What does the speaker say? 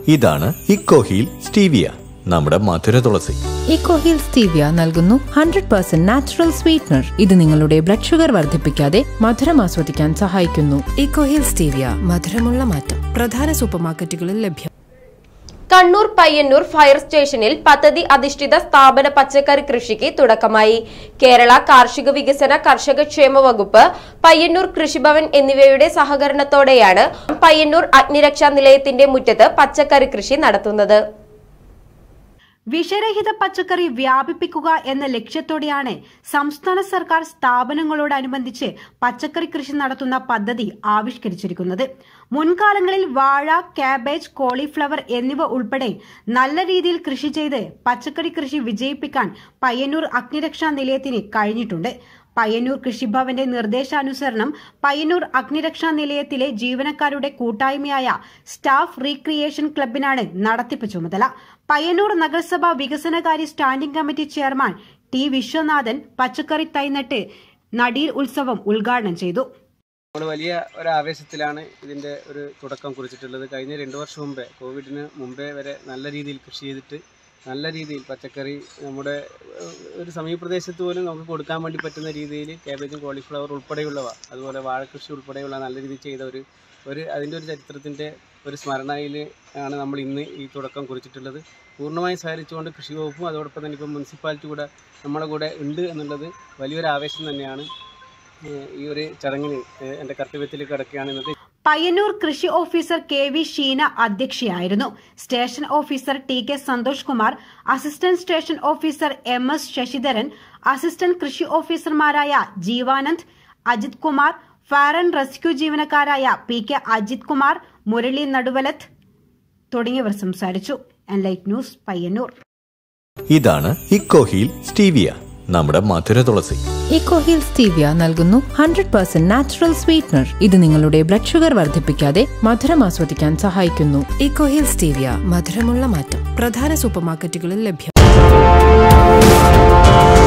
ഇതാണ് Ecoheal stevia നമ്മുടെ മധുര തുളസി ഇക്കോഹിൽ സ്റ്റീവിയ നൽകുന്നു ഹൺഡ്രഡ് പെർസെന്റ് നാച്ചുറൽ സ്വീറ്റ്നർ ഇത് നിങ്ങളുടെ ബ്ലഡ് ഷുഗർ വർദ്ധിപ്പിക്കാതെ മധുരം ആസ്വദിക്കാൻ സഹായിക്കുന്നു ഇക്കോഹിൽ സ്റ്റീവിയ മധുരമുള്ള മാറ്റം പ്രധാന സൂപ്പർമാർക്കറ്റുകളിൽ ലഭ്യം കണ്ണൂർ പയ്യന്നൂർ ഫയർ സ്റ്റേഷനിൽ പദ്ധതി അധിഷ്ഠിത സ്ഥാപന പച്ചക്കറി കൃഷിക്ക് തുടക്കമായി കേരള കാർഷിക വികസന കർഷക ക്ഷേമ വകുപ്പ് പയ്യന്നൂർ കൃഷിഭവൻ എന്നിവയുടെ സഹകരണത്തോടെയാണ് പയ്യന്നൂർ അഗ്നിരക്ഷാ നിലയത്തിന്റെ മുറ്റത്ത് പച്ചക്കറി കൃഷി നടത്തുന്നത് വിഷരഹിത പച്ചക്കറി വ്യാപിപ്പിക്കുക എന്ന ലക്ഷ്യത്തോടെയാണ് സംസ്ഥാന സർക്കാർ സ്ഥാപനങ്ങളോടനുബന്ധിച്ച് പച്ചക്കറി കൃഷി നടത്തുന്ന പദ്ധതി ആവിഷ്കരിച്ചിരിക്കുന്നത് മുൻകാലങ്ങളിൽ വാഴ കാബേജ് കോളിഫ്ലവർ എന്നിവ ഉൾപ്പെടെ നല്ല രീതിയിൽ കൃഷി ചെയ്ത് പച്ചക്കറി കൃഷി വിജയിപ്പിക്കാൻ പയ്യന്നൂർ അഗ്നിരക്ഷാ നിലയത്തിന് കഴിഞ്ഞിട്ടുണ്ട് പയ്യന്നൂർ കൃഷിഭവന്റെ നിർദ്ദേശാനുസരണം പയ്യന്നൂർ അഗ്നിരക്ഷാ നിലയത്തിലെ ജീവനക്കാരുടെ കൂട്ടായ്മയായ സ്റ്റാഫ് റീക്രിയേഷൻ ക്ലബിനാണ് നടത്തിപ്പ് ചുമതല പയ്യന്നൂർ നഗരസഭ വികസനകാര്യ standing committee chairman T Viswanathan പച്ചക്കറി തൈനട്ട് നടീൽ ഉത്സവം ഉദ്ഘാടനം ചെയ്തു നമ്മൾ വലിയ ഒരു ആവേശത്തിലാണ് ഇതിൻ്റെ ഒരു തുടക്കം കുറിച്ചിട്ടുള്ളത് കഴിഞ്ഞ രണ്ട് വർഷം മുമ്പേ കോവിഡിന് മുമ്പേ വരെ നല്ല രീതിയിൽ കൃഷി ചെയ്തിട്ട് നല്ല രീതിയിൽ പച്ചക്കറി നമ്മുടെ ഏഹ്, ഒരു സമീപപ്രദേശത്ത് പോലും നമുക്ക് കൊടുക്കാൻ വേണ്ടി പറ്റുന്ന രീതിയിൽ കാബേജും കോളിഫ്ലവർ ഉൾപ്പെടെയുള്ളവ അതുപോലെ വാഴക്കൃഷി ഉൾപ്പെടെയുള്ള നല്ല രീതിയിൽ ചെയ്ത ഒരു ഒരു അതിൻ്റെ ഒരു ചരിത്രത്തിൻ്റെ ഒരു സ്മരണയിൽ ആണ് നമ്മൾ ഇന്ന് ഈ തുടക്കം കുറിച്ചിട്ടുള്ളത് പൂർണ്ണമായും സഹകരിച്ചുകൊണ്ട് കൃഷി വകുപ്പും അതോടൊപ്പം തന്നെ ഇപ്പം മുനിസിപ്പാലിറ്റി കൂടെ നമ്മളെ കൂടെ ഉണ്ട് എന്നുള്ളത് വലിയൊരു ആവേശം തന്നെയാണ് ഏഹ് ഈ ഒരു ചടങ്ങിന് ഏഹ് എൻ്റെ കർത്തവ്യത്തിലേക്ക് കിടക്കുകയാണ് ഇന്നത്തെ പയ്യന്നൂർ കൃഷി ഓഫീസർ കെ വി ഷീന അധ്യക്ഷയായിരുന്നു station officer T K Santhosh Kumar assistant station officer M S Sasidharan assistant കൃഷി ഓഫീസർമാരായ Jeevanand Ajith Kumar fire and rescue ജീവനക്കാരായ പി കെ അജിത് കുമാർ മുരളി നടുവലത്ത് തുടങ്ങിയവർ സംസാരിച്ചു എൻലൈറ്റ് ന്യൂസ് പയ്യന്നൂർ ഇതാണ് ഇക്കോഹീൽ സ്റ്റീവിയ നമ്മുടെ മധുര തുളസി ഇക്കോഹിൽ സ്റ്റീവിയ നൽകുന്നു ഹൺഡ്രഡ് പെർസെന്റ് നാച്ചുറൽ സ്വീറ്റ്നർ ഇത് നിങ്ങളുടെ ബ്ലഡ് ഷുഗർ വർദ്ധിപ്പിക്കാതെ മധുരം ആസ്വദിക്കാൻ സഹായിക്കുന്നു ഇക്കോഹിൽ സ്റ്റീവിയ മധുരമുള്ള മാറ്റം പ്രധാന സൂപ്പർമാർക്കറ്റുകളിൽ ലഭ്യം